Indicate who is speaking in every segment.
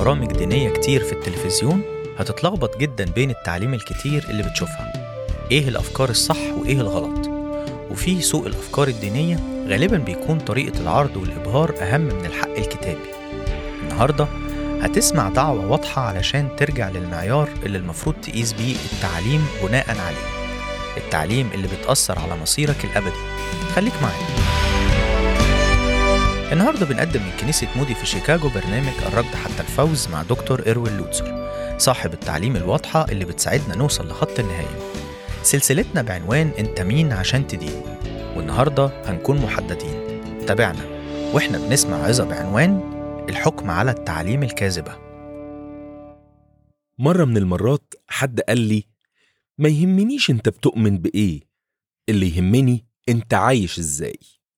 Speaker 1: برامج دينية كتير في التلفزيون هتتلخبط جدا بين التعليم الكتير اللي بتشوفها ايه الأفكار الصح وايه الغلط وفي سوق الأفكار الدينية غالبا بيكون طريقة العرض والإبهار أهم من الحق الكتابي النهاردة هتسمع دعوة واضحة علشان ترجع للمعيار اللي المفروض تقيس بيه التعليم بناء عليه التعليم اللي بتأثر على مصيرك الأبدي خليك معانا النهاردة بنقدم من كنيسة مودي في شيكاغو برنامج الركض حتى الفوز مع دكتور إروين لوتسر صاحب التعليم الواضحة اللي بتساعدنا نوصل لخط النهاية سلسلتنا بعنوان انت مين عشان تدين والنهاردة هنكون محددين تابعنا واحنا بنسمع عظة بعنوان الحكم على التعليم الكاذبة
Speaker 2: مرة من المرات حد قال لي ما يهمنيش انت بتؤمن بإيه اللي يهمني انت عايش ازاي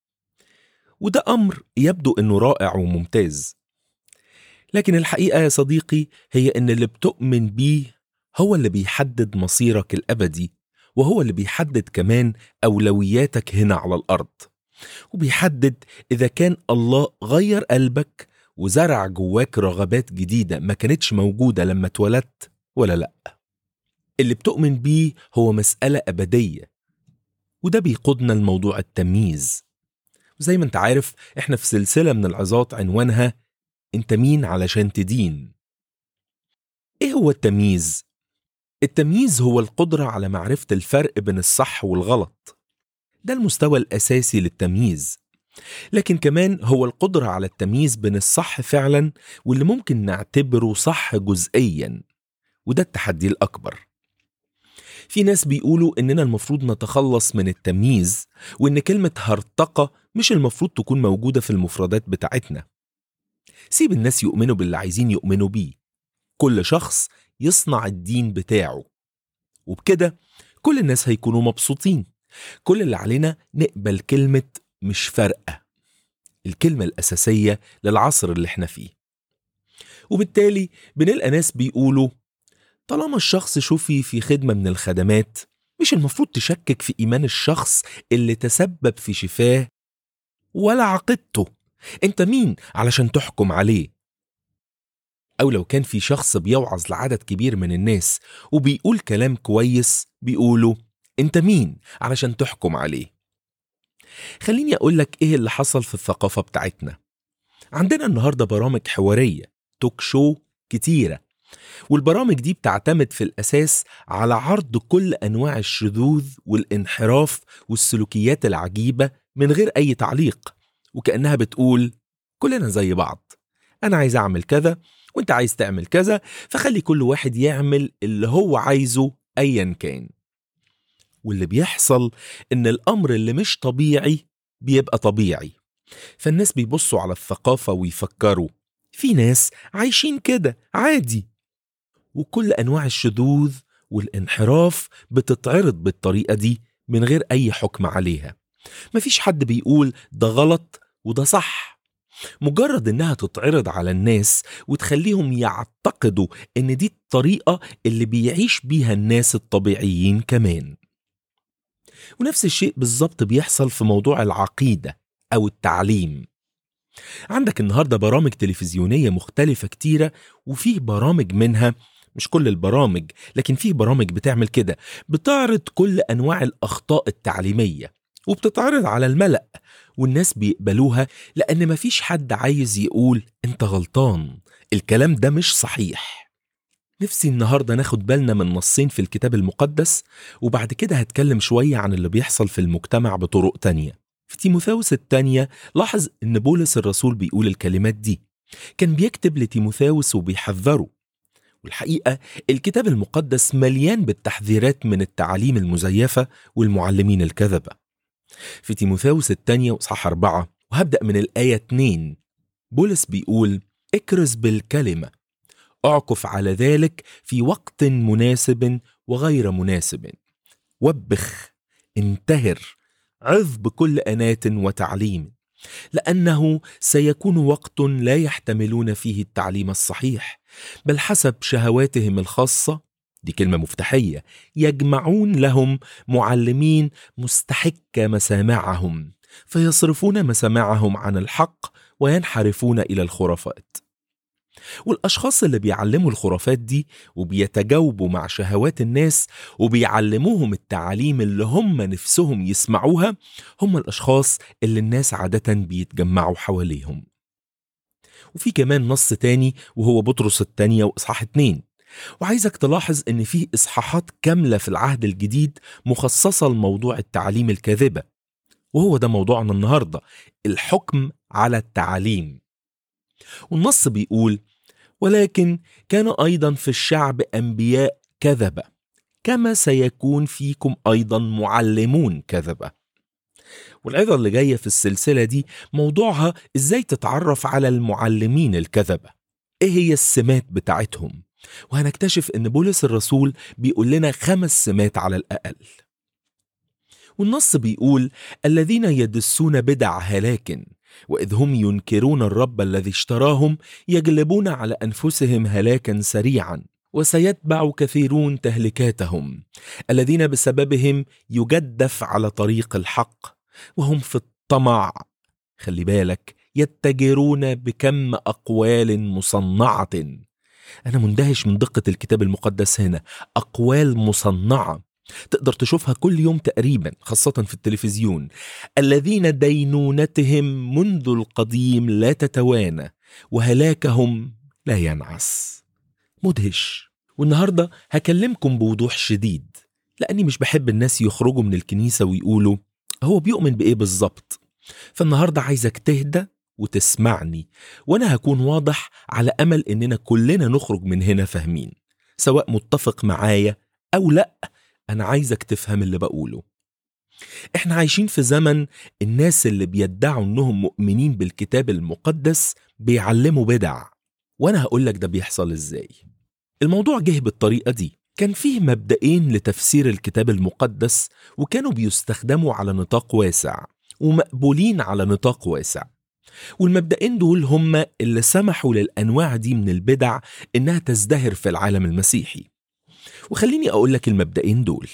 Speaker 2: وده أمر يبدو انه رائع وممتاز لكن الحقيقة يا صديقي هي ان اللي بتؤمن بيه هو اللي بيحدد مصيرك الأبدي وهو اللي بيحدد كمان أولوياتك هنا على الأرض وبيحدد إذا كان الله غير قلبك وزرع جواك رغبات جديدة ما كانتش موجودة لما اتولدت ولا لأ اللي بتؤمن بيه هو مسألة أبدية وده بيقودنا لموضوع التمييز وزي ما انت عارف احنا في سلسلة من العظات عنوانها انت مين علشان تدين ايه هو التمييز؟ التمييز هو القدرة على معرفة الفرق بين الصح والغلط ده المستوى الأساسي للتمييز لكن كمان هو القدرة على التمييز بين الصح فعلا واللي ممكن نعتبره صح جزئيا وده التحدي الأكبر في ناس بيقولوا إننا المفروض نتخلص من التمييز وإن كلمة هرطقة مش المفروض تكون موجودة في المفردات بتاعتنا سيب الناس يؤمنوا باللي عايزين يؤمنوا بيه كل شخص يصنع الدين بتاعه وبكده كل الناس هيكونوا مبسوطين كل اللي علينا نقبل كلمة مش فارقة الكلمة الأساسية للعصر اللي احنا فيه وبالتالي بنلقى ناس بيقولوا طالما الشخص شوفي في خدمة من الخدمات مش المفروض تشكك في إيمان الشخص اللي تسبب في شفاه ولا عقيدته انت مين علشان تحكم عليه أو لو كان في شخص بيوعظ لعدد كبير من الناس وبيقول كلام كويس بيقولوا انت مين علشان تحكم عليه خليني أقول لك إيه اللي حصل في الثقافة بتاعتنا عندنا النهاردة برامج حوارية توك شو كتيرة والبرامج دي بتعتمد في الأساس على عرض كل أنواع الشذوذ والانحراف والسلوكيات العجيبة من غير أي تعليق وكأنها بتقول كلنا زي بعض أنا عايز أعمل كذا وأنت عايز تعمل كذا فخلي كل واحد يعمل اللي هو عايزه أيا كان واللي بيحصل إن الأمر اللي مش طبيعي بيبقى طبيعي فالناس بيبصوا على الثقافة ويفكروا في ناس عايشين كده عادي وكل أنواع الشذوذ والانحراف بتتعرض بالطريقة دي من غير أي حكم عليها مفيش حد بيقول ده غلط وده صح مجرد انها تتعرض على الناس وتخليهم يعتقدوا ان دي الطريقه اللي بيعيش بيها الناس الطبيعيين كمان ونفس الشيء بالظبط بيحصل في موضوع العقيده او التعليم عندك النهارده برامج تلفزيونيه مختلفه كتيره وفيه برامج منها مش كل البرامج لكن فيه برامج بتعمل كده بتعرض كل انواع الاخطاء التعليميه وبتتعرض على الملأ والناس بيقبلوها لأن مفيش حد عايز يقول أنت غلطان الكلام ده مش صحيح نفسي النهاردة ناخد بالنا من نصين في الكتاب المقدس وبعد كده هتكلم شوية عن اللي بيحصل في المجتمع بطرق تانية في تيموثاوس التانية لاحظ إن بولس الرسول بيقول الكلمات دي كان بيكتب لتيموثاوس وبيحذره والحقيقة الكتاب المقدس مليان بالتحذيرات من التعاليم المزيفة والمعلمين الكذبة في تيموثاوس الثانية وصح أربعة وهبدأ من الآية 2 بولس بيقول اكرز بالكلمة اعكف على ذلك في وقت مناسب وغير مناسب وبخ انتهر عظ بكل أنات وتعليم لأنه سيكون وقت لا يحتملون فيه التعليم الصحيح بل حسب شهواتهم الخاصة دي كلمة مفتاحية يجمعون لهم معلمين مستحكة مسامعهم فيصرفون مسامعهم عن الحق وينحرفون إلى الخرافات والأشخاص اللي بيعلموا الخرافات دي وبيتجاوبوا مع شهوات الناس وبيعلموهم التعاليم اللي هم نفسهم يسمعوها هم الأشخاص اللي الناس عادة بيتجمعوا حواليهم وفي كمان نص تاني وهو بطرس الثانية وإصحاح اتنين وعايزك تلاحظ إن في إصحاحات كاملة في العهد الجديد مخصصة لموضوع التعاليم الكاذبة وهو ده موضوعنا النهاردة الحكم على التعاليم والنص بيقول ولكن كان أيضا في الشعب أنبياء كذبة كما سيكون فيكم أيضا معلمون كذبة والعظة اللي جاية في السلسلة دي موضوعها إزاي تتعرف على المعلمين الكذبة إيه هي السمات بتاعتهم وهنكتشف إن بولس الرسول بيقول لنا خمس سمات على الأقل والنص بيقول الذين يدسون بدع هلاك واذ هم ينكرون الرب الذي اشتراهم يجلبون على انفسهم هلاكا سريعا وسيتبع كثيرون تهلكاتهم الذين بسببهم يجدف على طريق الحق وهم في الطمع خلي بالك يتجرون بكم اقوال مصنعه انا مندهش من دقه الكتاب المقدس هنا اقوال مصنعه تقدر تشوفها كل يوم تقريبا خاصة في التلفزيون الذين دينونتهم منذ القديم لا تتوانى وهلاكهم لا ينعس مدهش والنهاردة هكلمكم بوضوح شديد لأني مش بحب الناس يخرجوا من الكنيسة ويقولوا هو بيؤمن بإيه بالظبط فالنهاردة عايزك تهدى وتسمعني وأنا هكون واضح على أمل إننا كلنا نخرج من هنا فاهمين سواء متفق معايا أو لأ أنا عايزك تفهم اللي بقوله إحنا عايشين في زمن الناس اللي بيدعوا إنهم مؤمنين بالكتاب المقدس بيعلموا بدع وأنا هقولك ده بيحصل إزاي الموضوع جه بالطريقة دي كان فيه مبدئين لتفسير الكتاب المقدس وكانوا بيستخدموا على نطاق واسع ومقبولين على نطاق واسع والمبدئين دول هم اللي سمحوا للأنواع دي من البدع إنها تزدهر في العالم المسيحي وخليني أقول لك المبدئين دول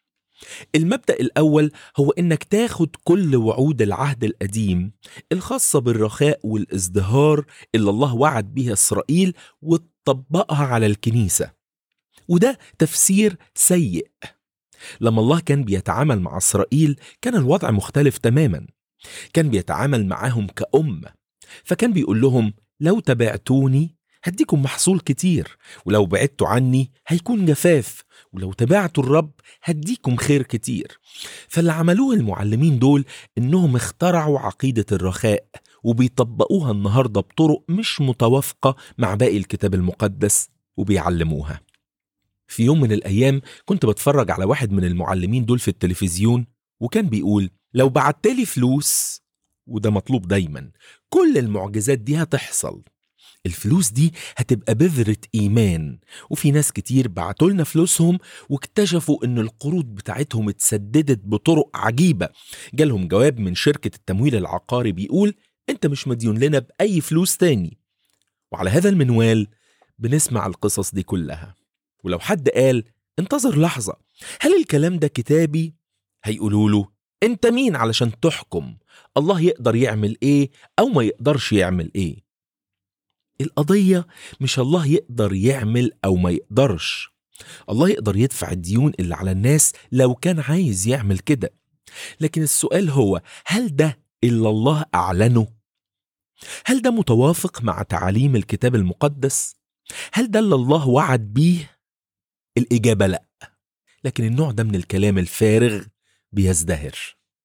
Speaker 2: المبدأ الأول هو إنك تاخد كل وعود العهد القديم الخاصة بالرخاء والازدهار اللي الله وعد بيها إسرائيل وتطبقها على الكنيسة وده تفسير سيء لما الله كان بيتعامل مع إسرائيل كان الوضع مختلف تماما كان بيتعامل معاهم كأمة فكان بيقول لهم لو تبعتوني هديكم محصول كتير ولو بعدتوا عني هيكون جفاف ولو تبعتوا الرب هديكم خير كتير فاللي عملوه المعلمين دول انهم اخترعوا عقيدة الرخاء وبيطبقوها النهاردة بطرق مش متوافقة مع باقي الكتاب المقدس وبيعلموها في يوم من الأيام كنت بتفرج على واحد من المعلمين دول في التلفزيون وكان بيقول لو بعتلي فلوس وده مطلوب دايما كل المعجزات دي هتحصل الفلوس دي هتبقى بذرة إيمان وفي ناس كتير بعتوا لنا فلوسهم واكتشفوا إن القروض بتاعتهم اتسددت بطرق عجيبة جالهم جواب من شركة التمويل العقاري بيقول أنت مش مديون لنا بأي فلوس تاني وعلى هذا المنوال بنسمع القصص دي كلها ولو حد قال انتظر لحظة هل الكلام ده كتابي؟ هيقولوا له انت مين علشان تحكم الله يقدر يعمل ايه او ما يقدرش يعمل ايه القضية مش الله يقدر يعمل أو ما يقدرش الله يقدر يدفع الديون اللي على الناس لو كان عايز يعمل كده لكن السؤال هو هل ده إلا الله أعلنه؟ هل ده متوافق مع تعاليم الكتاب المقدس؟ هل ده اللي الله وعد بيه؟ الإجابة لأ لكن النوع ده من الكلام الفارغ بيزدهر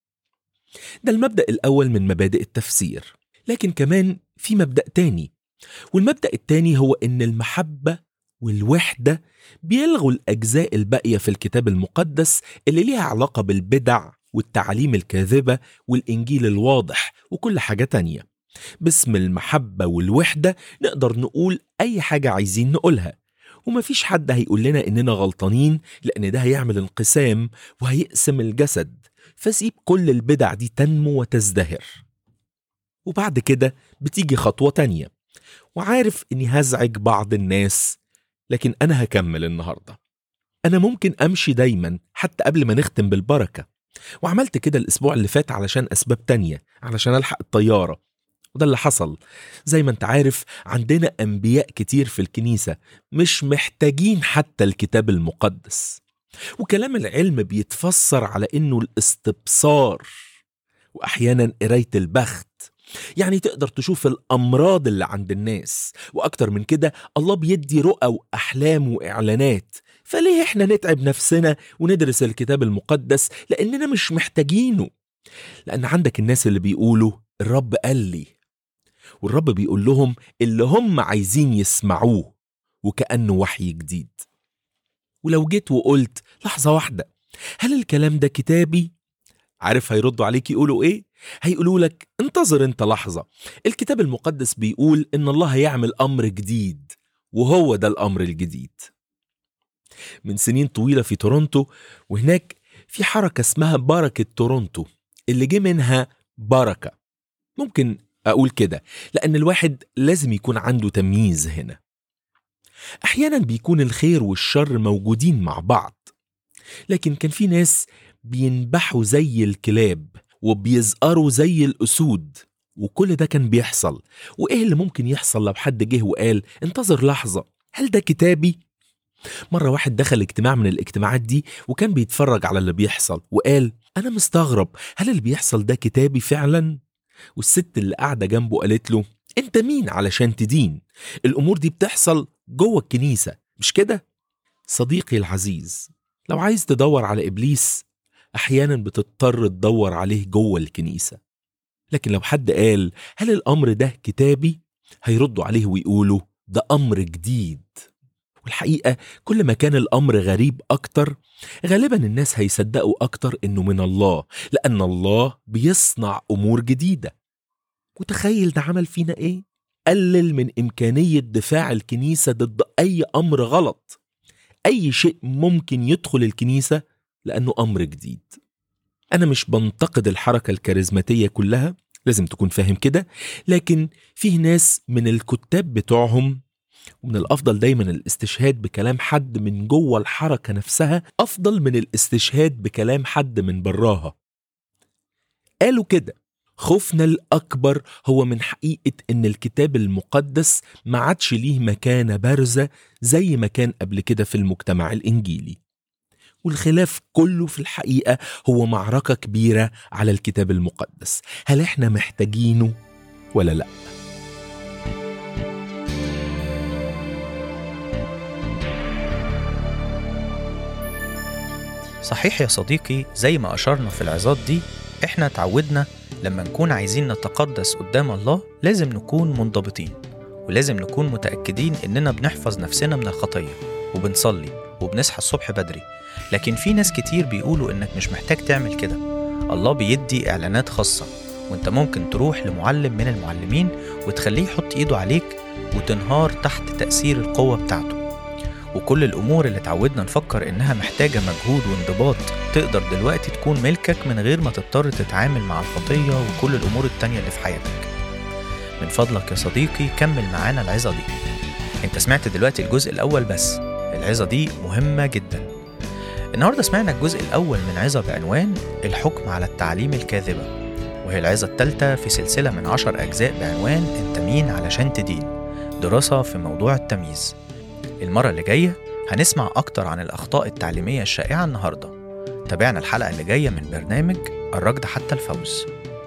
Speaker 2: ده المبدأ الأول من مبادئ التفسير لكن كمان في مبدأ تاني والمبدأ التاني هو إن المحبة والوحدة بيلغوا الأجزاء الباقية في الكتاب المقدس اللي ليها علاقة بالبدع والتعاليم الكاذبة والإنجيل الواضح وكل حاجة تانية باسم المحبة والوحدة نقدر نقول أي حاجة عايزين نقولها ومفيش حد هيقول لنا إننا غلطانين لأن ده هيعمل انقسام وهيقسم الجسد فسيب كل البدع دي تنمو وتزدهر وبعد كده بتيجي خطوة تانية وعارف اني هزعج بعض الناس لكن انا هكمل النهارده انا ممكن امشي دايما حتى قبل ما نختم بالبركه وعملت كده الاسبوع اللي فات علشان اسباب تانية علشان الحق الطياره وده اللي حصل زي ما انت عارف عندنا أنبياء كتير في الكنيسة مش محتاجين حتى الكتاب المقدس وكلام العلم بيتفسر على إنه الاستبصار وأحيانا قراية البخت يعني تقدر تشوف الأمراض اللي عند الناس وأكتر من كده الله بيدي رؤى وأحلام وإعلانات فليه احنا نتعب نفسنا وندرس الكتاب المقدس لأننا مش محتاجينه لأن عندك الناس اللي بيقولوا الرب قال لي والرب بيقول لهم اللي هم عايزين يسمعوه وكأنه وحي جديد ولو جيت وقلت لحظة واحدة هل الكلام ده كتابي؟ عارف هيردوا عليك يقولوا ايه؟ هيقولوا لك انتظر انت لحظة الكتاب المقدس بيقول ان الله هيعمل امر جديد وهو ده الامر الجديد من سنين طويلة في تورونتو وهناك في حركة اسمها بركة تورونتو اللي جه منها بركة ممكن أقول كده لأن الواحد لازم يكون عنده تمييز هنا أحيانا بيكون الخير والشر موجودين مع بعض لكن كان في ناس بينبحوا زي الكلاب وبيزقروا زي الأسود وكل ده كان بيحصل وإيه اللي ممكن يحصل لو حد جه وقال انتظر لحظة هل ده كتابي؟ مرة واحد دخل اجتماع من الاجتماعات دي وكان بيتفرج على اللي بيحصل وقال أنا مستغرب هل اللي بيحصل ده كتابي فعلا؟ والست اللي قاعدة جنبه قالت له أنت مين علشان تدين؟ الأمور دي بتحصل جوه الكنيسة مش كده؟ صديقي العزيز لو عايز تدور على إبليس أحيانا بتضطر تدور عليه جوه الكنيسة لكن لو حد قال هل الأمر ده كتابي؟ هيردوا عليه ويقولوا ده أمر جديد والحقيقة كل ما كان الأمر غريب أكتر غالبا الناس هيصدقوا أكتر إنه من الله لأن الله بيصنع أمور جديدة وتخيل ده عمل فينا إيه؟ قلل من إمكانية دفاع الكنيسة ضد أي أمر غلط أي شيء ممكن يدخل الكنيسة لأنه أمر جديد أنا مش بنتقد الحركة الكاريزماتية كلها لازم تكون فاهم كده لكن فيه ناس من الكتاب بتوعهم ومن الافضل دايما الاستشهاد بكلام حد من جوه الحركه نفسها افضل من الاستشهاد بكلام حد من براها قالوا كده خوفنا الاكبر هو من حقيقه ان الكتاب المقدس ما عادش ليه مكانه بارزه زي ما كان قبل كده في المجتمع الانجيلي والخلاف كله في الحقيقه هو معركه كبيره على الكتاب المقدس هل احنا محتاجينه ولا لا
Speaker 1: صحيح يا صديقي زي ما أشرنا في العظات دي إحنا اتعودنا لما نكون عايزين نتقدس قدام الله لازم نكون منضبطين ولازم نكون متأكدين إننا بنحفظ نفسنا من الخطية وبنصلي وبنصحى الصبح بدري لكن في ناس كتير بيقولوا إنك مش محتاج تعمل كده الله بيدي إعلانات خاصة وإنت ممكن تروح لمعلم من المعلمين وتخليه يحط إيده عليك وتنهار تحت تأثير القوة بتاعته وكل الأمور اللي اتعودنا نفكر إنها محتاجة مجهود وانضباط تقدر دلوقتي تكون ملكك من غير ما تضطر تتعامل مع الخطية وكل الأمور التانية اللي في حياتك من فضلك يا صديقي كمل معانا العظة دي انت سمعت دلوقتي الجزء الأول بس العظة دي مهمة جدا النهاردة سمعنا الجزء الأول من عظة بعنوان الحكم على التعليم الكاذبة وهي العظة الثالثة في سلسلة من عشر أجزاء بعنوان أنت مين علشان تدين دراسة في موضوع التمييز المرة اللي جاية هنسمع أكتر عن الأخطاء التعليمية الشائعة النهاردة تابعنا الحلقة اللي جاية من برنامج الركض حتى الفوز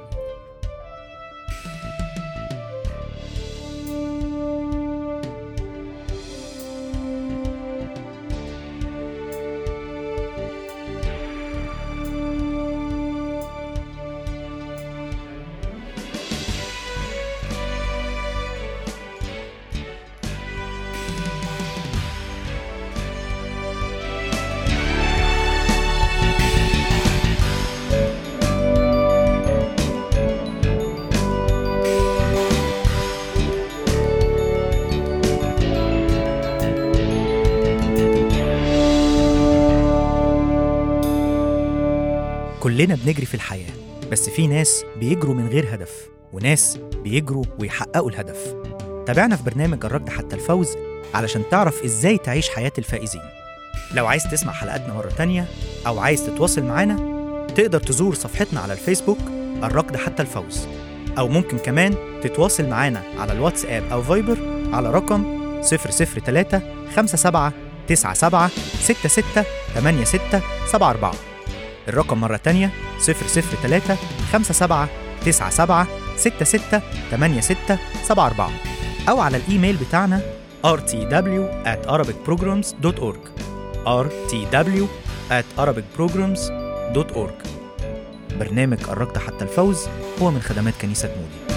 Speaker 3: كلنا بنجري في الحياة بس في ناس بيجروا من غير هدف وناس بيجروا ويحققوا الهدف تابعنا في برنامج الركض حتى الفوز علشان تعرف ازاي تعيش حياة الفائزين لو عايز تسمع حلقاتنا مرة تانية أو عايز تتواصل معانا تقدر تزور صفحتنا على الفيسبوك الركض حتى الفوز أو ممكن كمان تتواصل معانا على الواتساب أو فايبر على رقم 003 57 97 66 86 74 الرقم مرة تانية 003 57 97 66 86 74 أو على الإيميل بتاعنا rtw at arabicprograms.org rtw at arabicprograms.org برنامج قربت حتى الفوز هو من خدمات كنيسة مودي